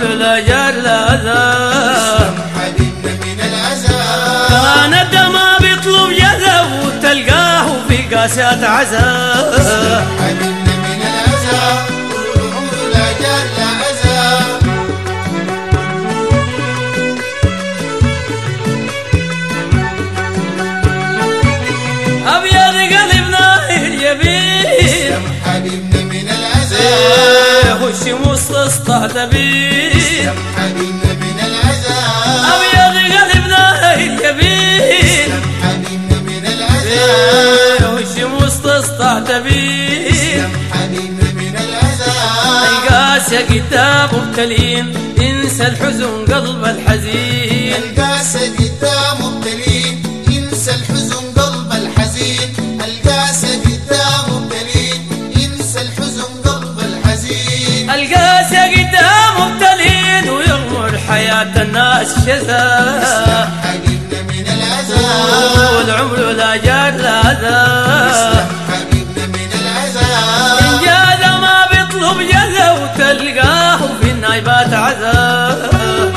والعمر لا جار لا ذا حبيبنا من الأذى كان الدمى بيطلب جذا وتلقاه في قاسات عذاب حبيبنا من الأذى والعمر لا جال لا أذى أبيض قلبنا اليمين حبيبنا من الأذى إيه والشموس تسطع بيه حبيبنا من الأذى أبيض قلبنا اليمين حبيبنا من الأذى إيه والشموس تسطع بيه حبيبنا من الأذى القاسية قدام مبتلين انسى الحزن قلب الحزين القاسة قدام مبتلين ينسى الحزن قلب الحزين القاسة قدام مبتلين ينسى الحزن قلب الحزين القاسية قدام مبتلين ويغمر حياة الناس شذا حبيبنا من الأذى والعمر لا جار لا ذا حبيبنا من الأذى إن جاد ما بيطلب جزا وتلقاه في النايبات عذاب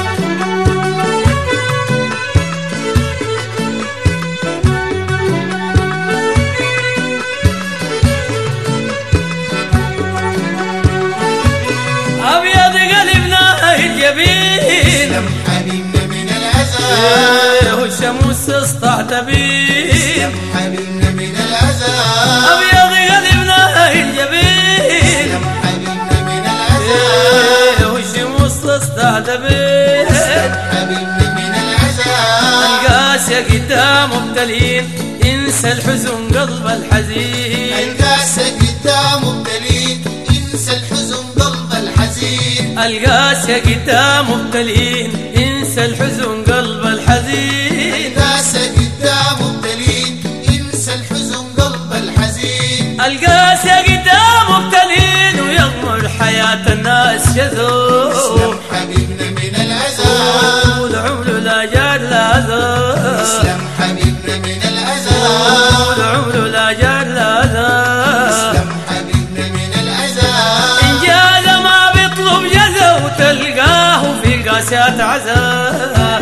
أبيض قلبنا الجبين حبيبنا من الأذى إيه والشموس تسطع تبين حبيبنا من الأذى أبيض قلبنا الجبين حبيبنا من الأذى إيه والشموس تسطع تبين حبيبنا من الأذى القاسية قدام مبتلين انسى الحزن قلب الحزين القاسة قدام مبتلين ينسى الحزن قلب الحزين القاسية قدام مبتلين انسى الحزن قلب الحزين القاسة قدام مبتلين ينسى الحزن قلب الحزين القاسية قدام مبتلين ويغمر حياة الناس شذوذ حبيبنا من الأذى والعمر لا جار لا ذا اسلم حبيبنا من الأذى والعمر لا جار لا ذا اسلم حبيبنا من الأذى إن جاد ما بيطلب جزا وتلقاه في قاسيات عذاب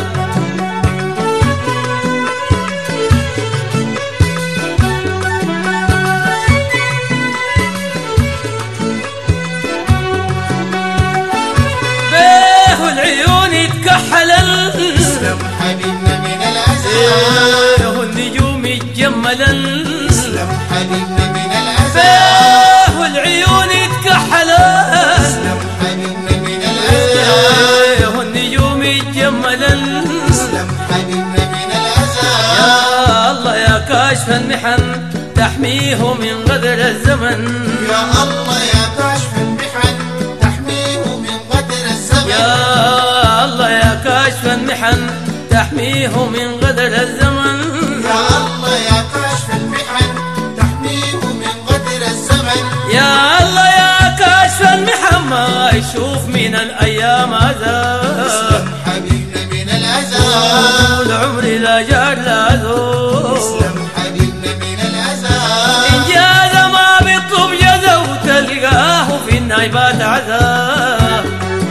بيه والعيون يتكحلن اسلم حبيبنا من الأذى بيه والنجوم يتجملن اسلم حبيبنا من الأذى بيه والعيون يتكحلن اسلم حبيبنا من الأذى بيه والنجوم يتجملن اسلم حبيبنا من الأذى يا الله يا كاشف المحن تحميه من غدر الزمن يا الله يا كاشف المحن تحميه من قدر الزمن يا الله يا كاشف المحن تحميه من غدر الزمن يا الله يا كاشف المحن تحميه من قدر الزمن يا الله يا كاشف المحن ما يشوف من الأيام هذا اسلم حبيبنا من الأذى طول عمري لا جار لا ذو اسلم حبيبنا من الأذى إن جاز ما بيطلب جزا وتلقاه في النايبات عذاب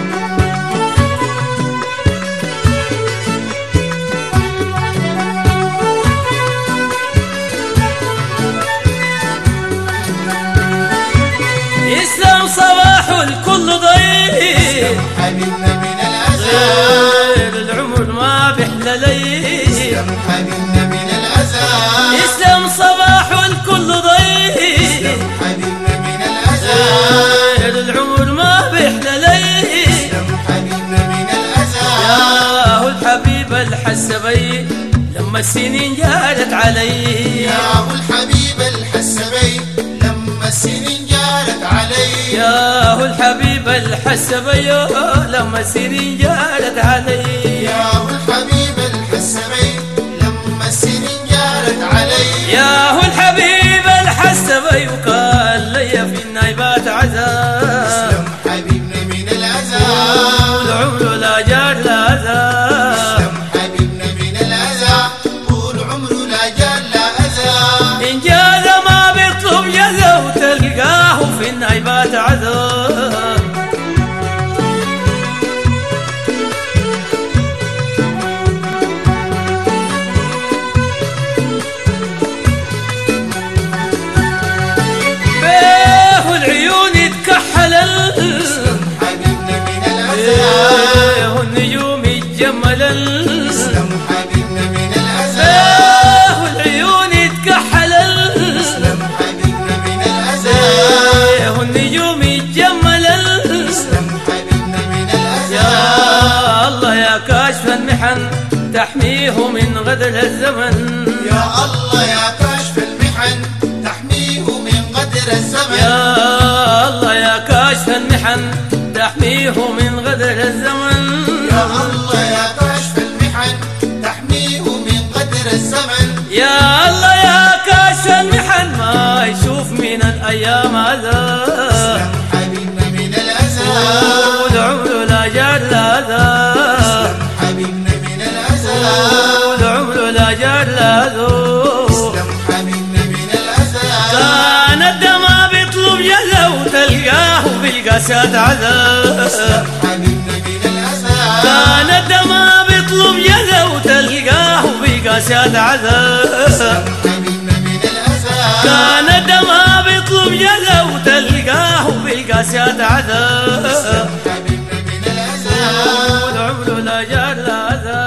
يسلم صباح الكل ضيق حبيبنا من الأذى غير العمر ما بيحلى ليل اسلم حبيبنا من الأذى يسلم صباح الكل ضيق اسلم حبيبنا من الأذى غير العمر ما بيحلى ليل اسلم حبيبنا من الأذى يا هو الحبيب الحسبي لما السنين جارت علي يا أبو الحبيب الحسبي لما السنين جارت علي يا هو الحبيب الحسبي لما السنين جارت علي يا أبو الحبيب الحسبي لما السنين جارت علي يا هو الحبيب الحسبي وقال لي في النايبات عذاب اسلم حبيبنا من الأذى والعمر لا جار لا ذا اسلم حبيبنا من الأذى طول عمره لا جال لا أذى إن جاز ما بيطلب جزا وتلقاه في النايبات عذاب يتجمل اسلم حبيبنا من الأذى إيه والعيون يتكحل اسلم حبيبنا من الأذى إيه والنجوم يتجمل اسلم حبيبنا من الأذى يا الله يا كاشف المحن تحميه من غدر الزمن يا الله يا كاشف المحن تحميه من قدر الزمن يا الله يا كاشف المحن تحميه من غدر الزمن يا الله يا كاشف المحن تحميه من قدر الزمن يا الله يا كاشف المحن ما يشوف من الايام هذا اسلم حبيبنا من الأذى والعمر لا جار هذا اسلم حبيبنا من الأذى والعمر لا جار هذا اسلم حبيبنا من الأذى كان الدمى بيطلب جزا وتلقاه بالقسات عذاب اسلم حبيبنا من الأذى كان الدمى بيطلب جزا وتلقاه بالقسات عذاب حبيبنا من الأذى كان الدمى بيطلب جزا وتلقاه بالقسات عذاب حبيبنا من الأذى والعمر لا جار لا ذا